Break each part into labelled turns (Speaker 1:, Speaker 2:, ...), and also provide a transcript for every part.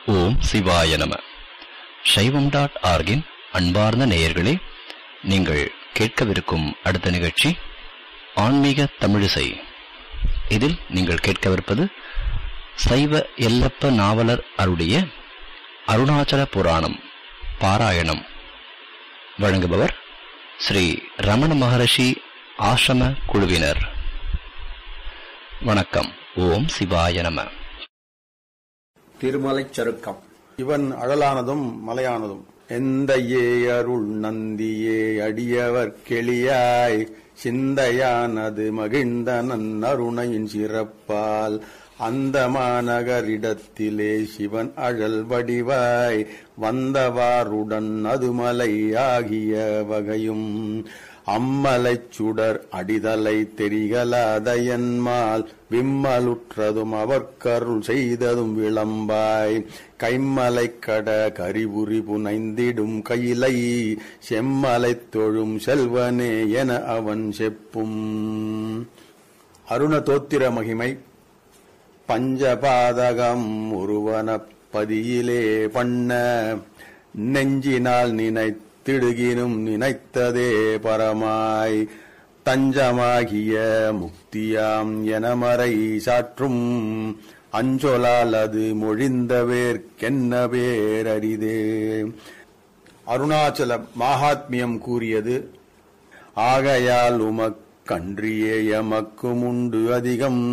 Speaker 1: ஓம் சிவாய நம சைவம் டாட் ஆர்கின் அன்பார்ந்த நேயர்களே நீங்கள் கேட்கவிருக்கும் அடுத்த நிகழ்ச்சி ஆன்மீக தமிழிசை இதில் நீங்கள் கேட்கவிருப்பது சைவ எல்லப்ப நாவலர் அருடைய அருணாச்சல புராணம் பாராயணம் வழங்குபவர் ஸ்ரீ ரமண மகரிஷி ஆசிரம குழுவினர் வணக்கம் ஓம் சிவாய நம
Speaker 2: திருமலைச் சருக்கம்
Speaker 3: இவன் அழலானதும் மலையானதும் எந்தையே அருள் நந்தியே அடியவர் கெளியாய் சிந்தையானது மகிழ்ந்தனன் அருணையின் சிறப்பால் அந்த மாநகரிடத்திலே சிவன் அழல் வடிவாய் வந்தவாருடன் அதுமலை ஆகிய வகையும் அம்மலைச் சுடர் அடிதலை தெரிகலாத என்மால் விம்மலுற்றதும் அவர்க்கருள் செய்ததும் விளம்பாய் கைம்மலை கட கரிபுரி புனைந்திடும் கையிலை செம்மலைத் தொழும் செல்வனே என அவன் செப்பும் அருண தோத்திர மகிமை பஞ்சபாதகம் ஒருவனப் பதியிலே பண்ண நெஞ்சினால் நினைத்திடுகினும் நினைத்ததே பரமாய் தஞ்சமாகிய முக்தியாம் எனமறை சாற்றும் அஞ்சொலால் அது மொழிந்தவேற்கென்ன பேரரிதே அருணாச்சல மாகாத்மியம் கூறியது ஆகையால் உமக்கன்றியே எமக்கும் உண்டு அதிகம்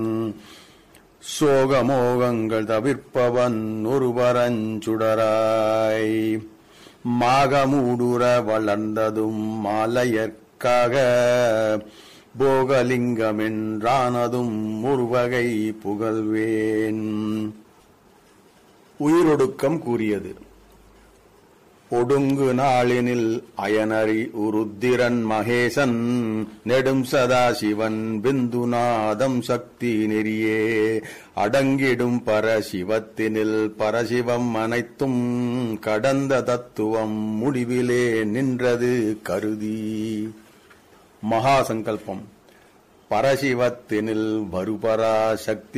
Speaker 3: சோகமோகங்கள் தவிர்ப்பவன் ஒருவரஞ்சுடராய் மாகமூடுற வளர்ந்ததும் மாலையற்காக போகலிங்கமென்றானதும் ஒருவகை புகழ்வேன் உயிரொடுக்கம் கூறியது ஒடுங்கு நாளினில் அயனரி உருத்திரன் மகேசன் நெடும் சதாசிவன் பிந்துநாதம் சக்தி நெறியே அடங்கிடும் பரசிவத்தினில் பரசிவம் அனைத்தும் கடந்த தத்துவம் முடிவிலே நின்றது கருதி மகாசங்கல்பம் பரசிவத்தினில் வருபரா சக்தி